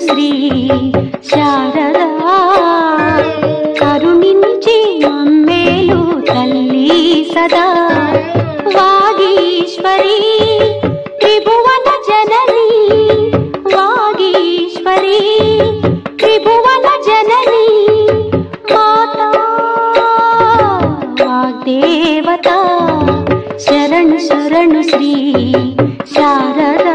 శ్రీ శారదా కరుణించి మమ్మేలు తల్లి సదా వాగీశ్వరి త్రిభువన జనని వాగీశ్వరి త్రిభువన జనని మాతా వాగ్దేవత శరణు శరణు శ్రీ శారదా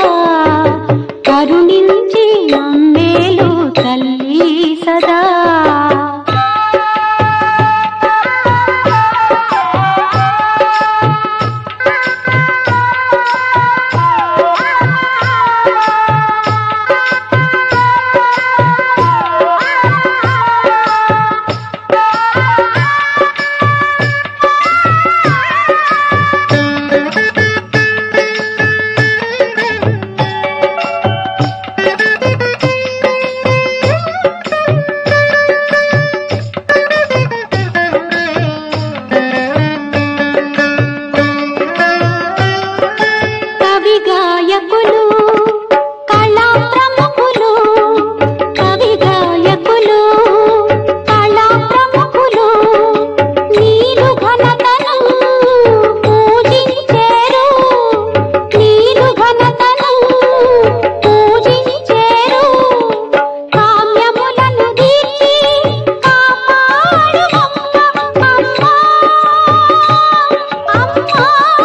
కరుణించి మమ్మేలు తల్లి సదా కవి గాయకులు కళా ప్రముఖులు కవి గాయకులు కళా ప్రముఖులు నీరు ఘనతను పూజించేరు నీరు ఘనతను పూజించేరు కామ్యములను తీర్చి కాపాడు అమ్మ అమ్మ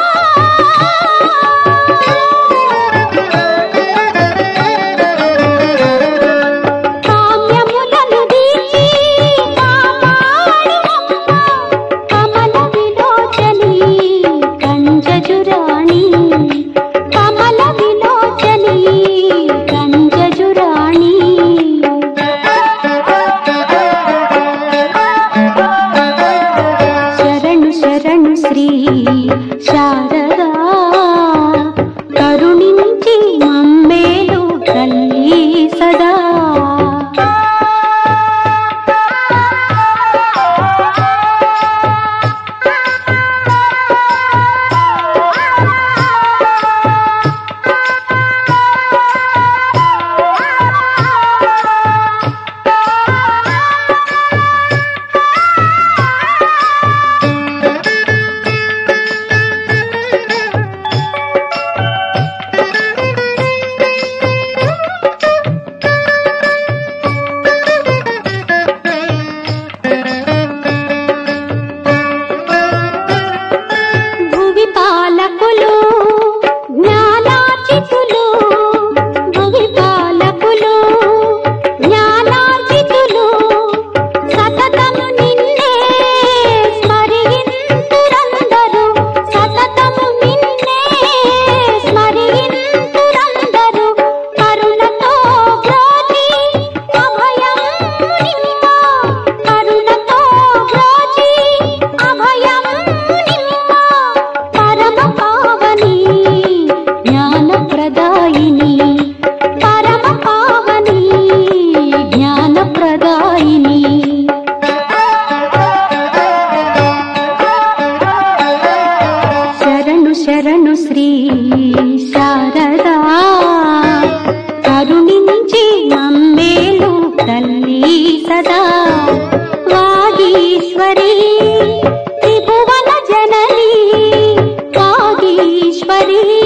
కామ్యములను దీచి కాపాడుమమ్మ కమల విలోచని కంజజురాణి కమల విలోచని కంజజురాణి శరణు శరణు శ్రీ శారదా కరుణించి మమ్మేలు తల్లి సదా భువి పాలకులు జ్ఞానాచితులు భువి పాలకులు జ్ఞానాచితులు సతతము నిన్నే స్మరింతురందరు సతతము నిన్నే స్మరింతురందరు కరుణతో బ్రోచి అభయం నిమ్మ కరుణతో బ్రోచి అభయం నిమ్మ పరమ పావని జ్ఞాన ప్రదాయిని పరమ పావని జ్ఞాన ప్రదాయిని శరణు శరణు శ్రీ శారదా కరుణించి మమ్మేలు తల్లి సదా వాగీశ్వరి త్రిభువన జనని వాగీశ్వరి